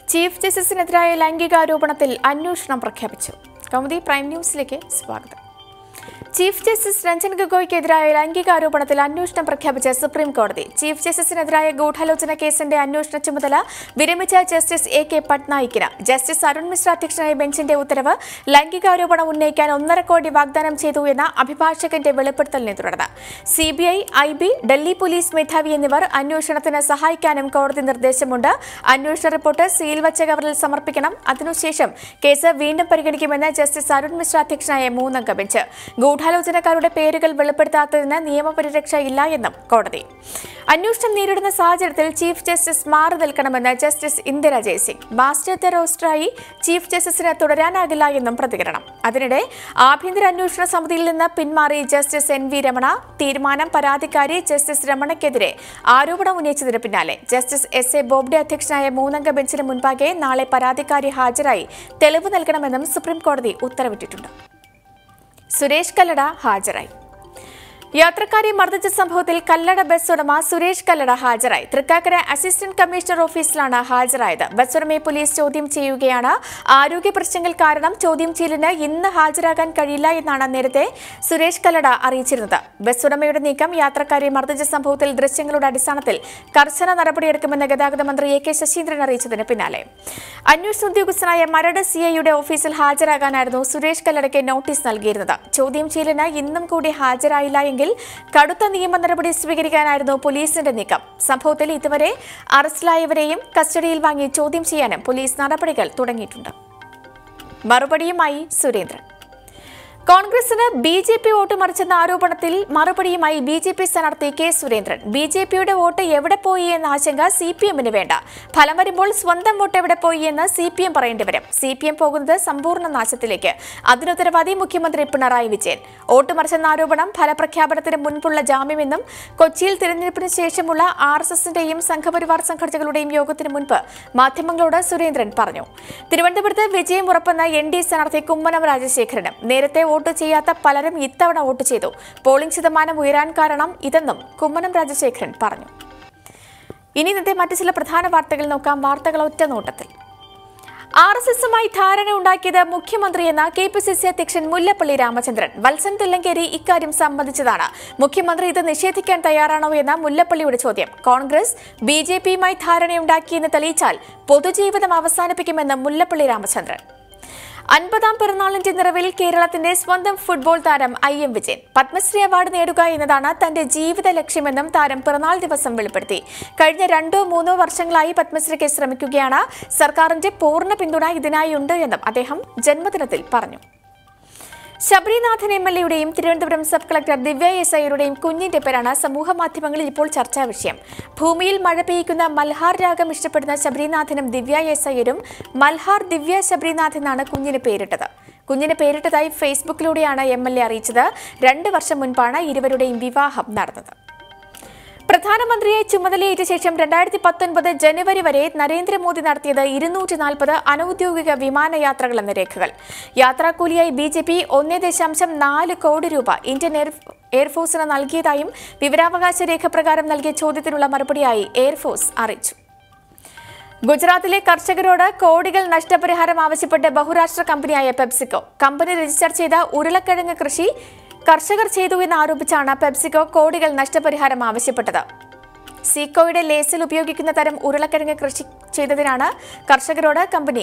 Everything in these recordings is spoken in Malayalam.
ചീഫ് ജസ്റ്റിസിനെതിരായ ലൈംഗികാരോപണത്തിൽ അന്വേഷണം പ്രഖ്യാപിച്ചു കൗമുദി പ്രൈം ന്യൂസിലേക്ക് സ്വാഗതം ചീഫ് ജസ്റ്റിസ് രഞ്ജൻ ഗൊഗോയ്ക്കെതിരായ ലൈംഗികാരോപണത്തിൽ അന്വേഷണം പ്രഖ്യാപിച്ച സുപ്രീം കോടതി ചീഫ് ജസ്റ്റിസിനെതിരായ ഗൂഢാലോചന കേസിന്റെ അന്വേഷണ ചുമതല വിരമിച്ച ജസ്റ്റിസ് എ കെ പട്നായിക്കിന് ജസ്റ്റിസ് അരുൺ മിശ്ര അധ്യക്ഷനായ ബെഞ്ചിന്റെ ഉത്തരവ് ലൈംഗികാരോപണം ഉന്നയിക്കാൻ ഒന്നര കോടി വാഗ്ദാനം ചെയ്തു എന്ന അഭിഭാഷകന്റെ വെളിപ്പെടുത്തലിനെ തുടർന്ന് CBI I B Delhi police മേധാവി എന്നിവർ അന്വേഷണത്തിന് സഹായിക്കാനും കോടതി നിർദ്ദേശമുണ്ട് അന്വേഷണ റിപ്പോർട്ട് സീൽ വച്ച കവറിൽ സമർപ്പിക്കണം അതിനുശേഷം കേസ് വീണ്ടും പരിഗണിക്കുമെന്ന് ജസ്റ്റിസ് അരുൺ മിശ്ര അധ്യക്ഷനായ മൂന്നംഗ ബെഞ്ച് ഗൂഢാലോചനക്കാരുടെ പേരുകൾ വെളിപ്പെടുത്താത്തതിന് നിയമപരിരക്ഷ ഇല്ല എന്നും കോടതി അന്വേഷണം നേരിടുന്ന സാഹചര്യത്തിൽ ചീഫ് ജസ്റ്റിസ് മാറി നിൽക്കണമെന്ന് justice Indira Jaising master the റോസ്റ്ററായി ചീഫ് ജസ്റ്റിസിന് തുടരാനാകില്ല എന്നും പ്രതികരണം അതിനിടെ ആഭ്യന്തര അന്വേഷണ സമിതിയിൽ നിന്ന് പിന്മാറി ജസ്റ്റിസ് എൻ വി രമണ തീരുമാനം പരാതിക്കാരി ജസ്റ്റിസ് രമണയ്ക്കെതിരെ ആരോപണം ഉന്നയിച്ചതിന് പിന്നാലെ ജസ്റ്റിസ് എസ് എ ബോബ്ഡെ അധ്യക്ഷനായ മൂന്നംഗ ബെഞ്ചിന് മുൻപാകെ നാളെ പരാതിക്കാരി ഹാജരായി തെളിവ് നൽകണമെന്നും സുപ്രീം കോടതി ഉത്തരവിട്ടിട്ടുണ്ട് സുരേഷ് കല്ലട ഹാജരായി യാത്രക്കാരെ മർദ്ദിച്ച സംഭവത്തിൽ കല്ലട ബസ് ഉടമ സുരേഷ് കല്ലട ഹാജരായി തൃക്കാക്കര അസിസ്റ്റന്റ് കമ്മീഷണർ ഓഫീസിലാണ് ഹാജരായത് ബസ് ഉടമയെ പോലീസ് ചോദ്യം ചെയ്യുകയാണ് ആരോഗ്യ പ്രശ്നങ്ങൾ കാരണം ചോദ്യം ചെയ്യലിന് ഇന്ന് ഹാജരാകാൻ കഴിയില്ല എന്നാണ് നേരത്തെ സുരേഷ് കല്ലട അറിയിച്ചിരുന്നത് ബസ് ഉടമയുടെ നീക്കം യാത്രക്കാരെ മർദ്ദിച്ച സംഭവത്തിൽ ദൃശ്യങ്ങളുടെ അടിസ്ഥാനത്തിൽ കർശന നടപടിയെടുക്കുമെന്ന് ഗതാഗത മന്ത്രി എ കെ ശശീന്ദ്രൻ അറിയിച്ചതിന് പിന്നാലെ അന്വേഷണ ഉദ്യോഗസ്ഥനായ മരട് സിഐയുടെ ഓഫീസിൽ ഹാജരാകാനായിരുന്നു സുരേഷ് കല്ലടയ്ക്ക് നോട്ടീസ് നൽകിയിരുന്നത് ചോദ്യം ചെയ്യലിന് ഇന്നും കൂടി ഹാജരായില്ല എങ്കിൽ കടുത്ത നിയമ നടപടി സ്വീകരിക്കാനായിരുന്നു പോലീസിന്റെ നീക്കം സംഭവത്തിൽ ഇതുവരെ അറസ്റ്റിലായവരെയും കസ്റ്റഡിയിൽ വാങ്ങി ചോദ്യം ചെയ്യാനും പോലീസ് നടപടികൾ തുടങ്ങിയിട്ടുണ്ട് മറുപടിയുമായി സുരേന്ദ്രൻ കോൺഗ്രസിന് ബി ജെ പി വോട്ട് മറിച്ചെന്ന ആരോപണത്തിൽ മറുപടിയുമായി ബി ജെ പി സ്ഥാനാർത്ഥി കെ സുരേന്ദ്രൻ ബി ജെ പിയുടെ വോട്ട് എവിടെ പോയി എന്ന ആശങ്ക സി പി എമ്മിന് വേണ്ട ഫലം വരുമ്പോൾ സ്വന്തം വോട്ട് എവിടെ പോയി എന്ന് സി പി എം പറയേണ്ടി വരും സി പി എം പോകുന്നത് സമ്പൂർണ്ണ നാശത്തിലേക്ക് അതിനുത്തരവാദി മുഖ്യമന്ത്രി പിണറായി വിജയൻ വോട്ട് മറിച്ചെന്ന ആരോപണം ഫലപ്രഖ്യാപനത്തിന് മുൻപുള്ള ജാമ്യമെന്നും കൊച്ചിയിൽ തിരഞ്ഞെടുപ്പിന് ശേഷമുള്ള ആർ എസ് എസിന്റെയും സംഘപരിവാർ സംഘടനകളുടെയും യോഗത്തിന് മുൻപ് മാധ്യമങ്ങളോട് സുരേന്ദ്രൻ പറഞ്ഞു തിരുവനന്തപുരത്ത് വിജയം ഉറപ്പെന്ന എൻ ഡി സ്ഥാനാർത്ഥി കുമ്മനം രാജശേഖരനും നേരത്തെ വോട്ട് ചെയ്യാത്ത പലരും ഇത്തവണ വോട്ട് ചെയ്തു പോളിംഗ് ശതമാനം ഉയരാൻ കാരണം ഇതെന്നും കുമ്മനം രാജശേഖരൻ പറഞ്ഞു ഇനി ഇന്നത്തെ മറ്റു ചില പ്രധാന വാർത്തകൾ നോക്കാം വാർത്തകൾ ഒറ്റ നോട്ടത്തിൽ ആർ എസ് എസുമായി ധാരണ ഉണ്ടാക്കിയത് മുഖ്യമന്ത്രിയെന്ന കെ പി സി സി അധ്യക്ഷൻ മുല്ലപ്പള്ളി രാമചന്ദ്രൻ വത്സൻ തില്ലങ്കേരി ഇക്കാര്യം സമ്മതിച്ചതാണ് മുഖ്യമന്ത്രി ഇത് നിഷേധിക്കാൻ തയ്യാറാണോ എന്ന മുല്ലപ്പള്ളിയുടെ ചോദ്യം കോൺഗ്രസ് ബി ജെ പിയുമായി ധാരണയുണ്ടാക്കിയെന്ന് തെളിയിച്ചാൽ പൊതുജീവിതം അവസാനിപ്പിക്കുമെന്ന് മുല്ലപ്പള്ളി രാമചന്ദ്രൻ അൻപതാം പിറന്നാളിന്റെ നിറവിൽ കേരളത്തിന്റെ സ്വന്തം ഫുട്ബോൾ താരം I M Vijayan Padma Shri award നേടുക എന്നതാണ് തന്റെ ജീവിത ലക്ഷ്യമെന്നും താരം പിറന്നാൾ ദിവസം വെളിപ്പെടുത്തി കഴിഞ്ഞ രണ്ടോ മൂന്നോ വർഷങ്ങളായി പത്മശ്രീക്ക് ശ്രമിക്കുകയാണ് സർക്കാരിന്റെ പൂർണ്ണ പിന്തുണ ഇതിനായി ഉണ്ട് എന്നും അദ്ദേഹം ജന്മദിനത്തിൽ പറഞ്ഞു ശബരിനാഥൻ എം എൽ എയുടെയും Thiruvananthapuram sub collector Divya S ഐയുടെയും കുഞ്ഞിന്റെ പേരാണ് സമൂഹ മാധ്യമങ്ങളിൽ ഇപ്പോൾ ചർച്ചാ വിഷയം ഭൂമിയിൽ മഴ പെയ്യിക്കുന്ന മൽഹാർ രാഗം ഇഷ്ടപ്പെടുന്ന ശബരിനാഥനും ദിവ്യ എസ് ഐയരും മൽഹാർ ദിവ്യ ശബരിനാഥ് എന്നാണ് കുഞ്ഞിന് പേരിട്ടത് കുഞ്ഞിന് പേരിട്ടതായി ഫേസ്ബുക്കിലൂടെയാണ് എം എൽ എ അറിയിച്ചത് രണ്ട് വർഷം മുൻപാണ് ഇരുവരുടെയും വിവാഹം നടന്നത് പ്രധാനമന്ത്രിയെ ചുമതലയേറ്റ ശേഷം രണ്ടായിരത്തി പത്തൊൻപത് ജനുവരി വരെ നരേന്ദ്രമോദി നടത്തിയത് ഇരുന്നൂറ്റി നാൽപ്പത് അനൌദ്യോഗിക വിമാനയാത്രകൾ എന്ന രേഖകൾ യാത്രാക്കൂലിയായി ബി ജെ പി ഒന്നേ ദശാംശം നാല് കോടി രൂപ ഇന്ത്യൻ എയർ എയർഫോഴ്സിന് നൽകിയതായും വിവരാവകാശ രേഖ പ്രകാരം നൽകിയ ചോദ്യത്തിനുള്ള മറുപടിയായി എയർഫോഴ്സ് അറിയിച്ചു ഗുജറാത്തിലെ കർഷകരോട് കോടികൾ നഷ്ടപരിഹാരം ആവശ്യപ്പെട്ട് ബഹുരാഷ്ട്ര കമ്പനിയായ പെപ്സിക്കോ കമ്പനി രജിസ്റ്റർ ചെയ്ത ഉരുളക്കിഴങ്ങ് കൃഷി കർഷകർ ചെയ്തു എന്ന് ആരോപിച്ചാണ് പെപ്സിക്കോ കോടികൾ നഷ്ടപരിഹാരം ആവശ്യപ്പെട്ടത് സീക്കോയുടെ ലേസിൽ ഉപയോഗിക്കുന്ന തരം ഉരുളക്കിഴങ്ങ് കൃഷി ചെയ്തതിനാണ് കർഷകരോട് കമ്പനി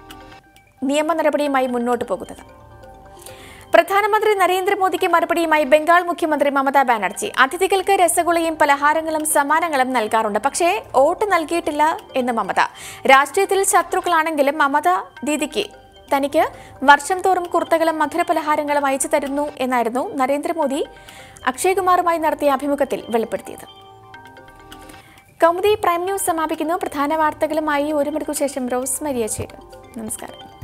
നിയമ നടപടിയുമായി മുന്നോട്ട് പോകുന്നത് പ്രധാനമന്ത്രി നരേന്ദ്രമോദിക്ക് മറുപടിയുമായി ബംഗാൾ മുഖ്യമന്ത്രി മമതാ ബാനർജി അതിഥികൾക്ക് രസഗുളയും പലഹാരങ്ങളും സമ്മാനങ്ങളും നൽകാറുണ്ട് പക്ഷേ വോട്ട് നൽകിയിട്ടില്ല എന്ന് മമത രാഷ്ട്രീയത്തിൽ ശത്രുക്കളാണെങ്കിലും മമത ദീദിക്ക് തനിക്ക് വർഷം തോറും കുർത്തകളും മധുരപലഹാരങ്ങളും അയച്ചു തരുന്നു എന്നായിരുന്നു നരേന്ദ്രമോദി അക്ഷയ്കുമാറുമായി നടത്തിയ അഭിമുഖത്തിൽ വെളിപ്പെടുത്തിയത് കൗമുദി പ്രൈം ന്യൂസ് സമാപിക്കുന്നു പ്രധാന വാർത്തകളുമായി ഒരു മണിക്കൂർ ശേഷം റോസ് മരിയ ചേരും നമസ്കാരം